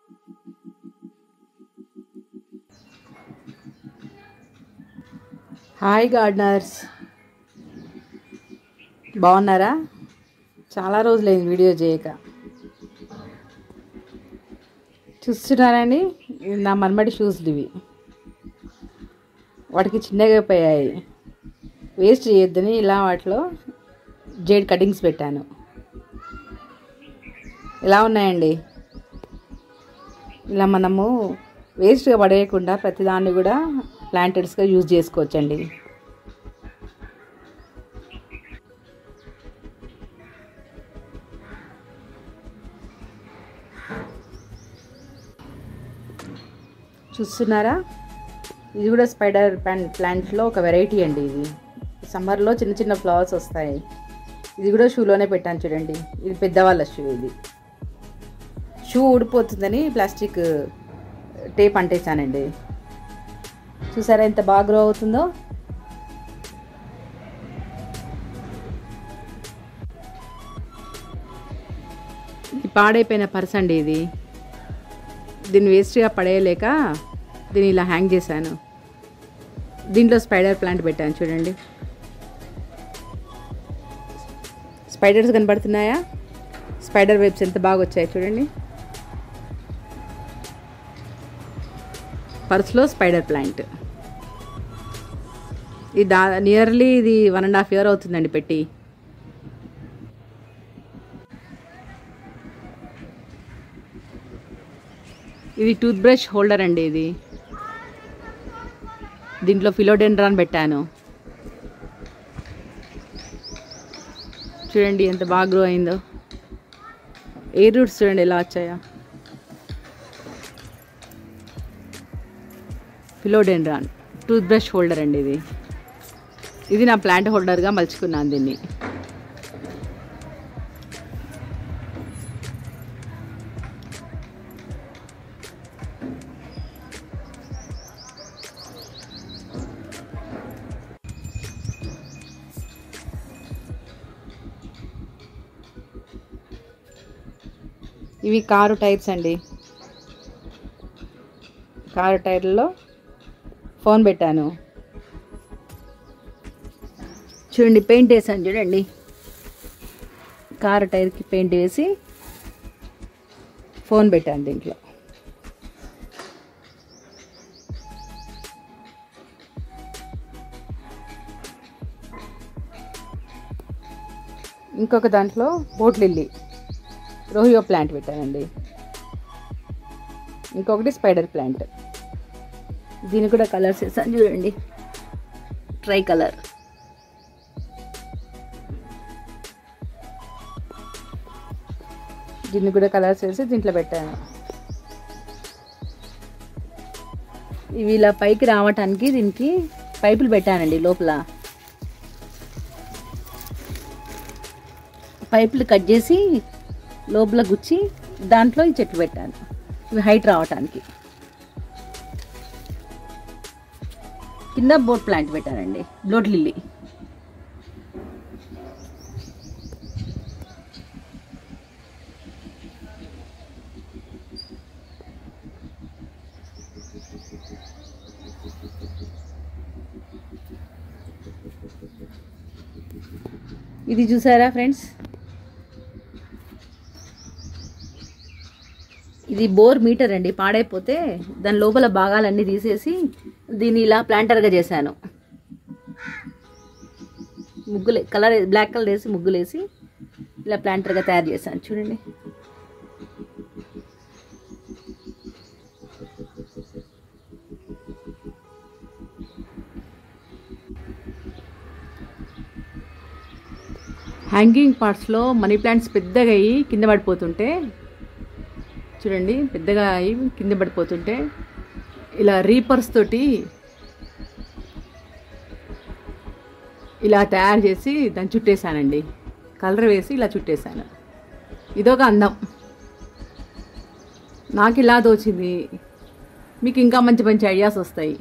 hi gardeners బాగున్నారా చాలా రోజులైంది వీడియో చేయక చూస్తున్నారండి ఇది నా మన్మడి షూస్ ఇవి వాటికి చిన్నగా అయిపోయాయి వేస్ట్ చేయొద్దని ఇలా వాటిలో జేడ్ కటింగ్స్ పెట్టాను ఎలా ఉన్నాయండి ఇలా మనము వేస్ట్గా పడేయకుండా ప్రతిదాన్ని కూడా ప్లాంటెడ్స్గా యూజ్ చేసుకోవచ్చండి చూస్తున్నారా ఇది కూడా స్పైడర్ ప్లాంట్ ప్లాంట్లో ఒక వెరైటీ అండి ఇది సమ్మర్లో చిన్న చిన్న ఫ్లవర్స్ వస్తాయి ఇది కూడా షూలోనే పెట్టాను చూడండి ఇది పెద్దవాళ్ళ షూ ఇది షూ ఊడిపోతుందని ప్లాస్టిక్ టేప్ అంటేసానండి చూసారా ఎంత బాగా గ్రో అవుతుందో ఇది పాడైపోయిన పర్స్ అండి ఇది దీన్ని వేస్ట్గా పడేయలేక దీన్ని ఇలా హ్యాంగ్ చేశాను దీంట్లో స్పైడర్ ప్లాంట్ పెట్టాను చూడండి స్పైడర్స్ కనబడుతున్నాయా స్పైడర్ వెబ్స్ ఎంత బాగా వచ్చాయి చూడండి పర్స్లో స్పైడర్ ప్లాంట్ ఇది దా నియర్లీ ఇది వన్ అండ్ హాఫ్ ఇయర్ అవుతుందండి పెట్టి ఇది టూత్ బ్రష్ హోల్డర్ అండి ఇది దీంట్లో ఫిలోడెండ్రాన్ పెట్టాను చూడండి ఎంత బాగా గ్రో అయిందో ఎయిర్ రూట్స్ చూడండి ఎలా వచ్చాయో ఫిలోడెండ్రాన్ టూత్ బ్రష్ హోల్డర్ అండి ఇది ఇది నా ప్లాంట్ హోల్డర్గా మలుచుకున్నాను దీన్ని ఇవి కారు టైర్స్ అండి కారు టైర్లో ఫోన్ పెట్టాను చూడండి పెయింట్ వేసాను చూడండి కారు టైర్కి పెయింట్ వేసి ఫోన్ పెట్టాను దీంట్లో ఇంకొక దాంట్లో బోట్ లిల్లీ రోహియో ప్లాంట్ పెట్టానండి ఇంకొకటి స్పైడర్ ప్లాంట్ దీనికి కూడా కలర్స్ వేసాను చూడండి ట్రై కలర్ దీన్ని కూడా కలర్స్ వేసి దీంట్లో పెట్టాను ఇవి ఇలా పైకి రావటానికి దీనికి పైపులు పెట్టానండి లోపల పైపులు కట్ చేసి లోపల గుచ్చి దాంట్లో ఈ చెట్లు పెట్టాను ఇవి హైట్ రావటానికి కింద బోట్ ప్లాంట్ పెట్టానండి బోట్ లిల్లీ ఇది చూసారా ఫ్రెండ్స్ ఇది బోర్ మీటర్ అండి పాడైపోతే దాని లోపల భాగాలన్నీ తీసేసి దీన్ని ఇలా ప్లాంటర్గా చేశాను ముగ్గులే కలర్ బ్లాక్ కలర్ వేసి ముగ్గులేసి ఇలా ప్లాంటర్గా తయారు చేశాను చూడండి హ్యాంగింగ్ పార్ట్స్లో మనీ ప్లాంట్స్ పెద్దగా అయ్యి కింద పడిపోతుంటే చూడండి పెద్దగా అయ్యి కింద పడిపోతుంటే ఇలా రీపర్స్ తోటి ఇలా తయారు చేసి దాన్ని చుట్టేశానండి కలర్ వేసి ఇలా చుట్టేశాను ఇదొక అందం నాకు ఇలా తోచింది మీకు ఇంకా మంచి మంచి ఐడియాస్ వస్తాయి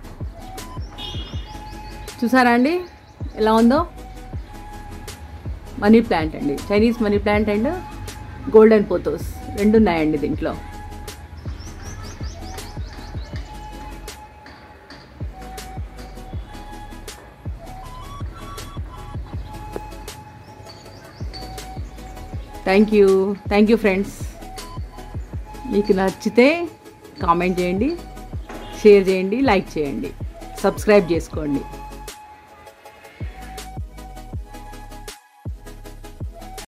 చూసారా అండి ఎలా ఉందో మనీ ప్లాంట్ అండి Chinese money plant and golden pothos రెండు ఉన్నాయండి దీంట్లో thank you thank you friends మీకు నచ్చితే కామెంట్ చేయండి షేర్ చేయండి లైక్ చేయండి సబ్స్క్రైబ్ చేసుకోండి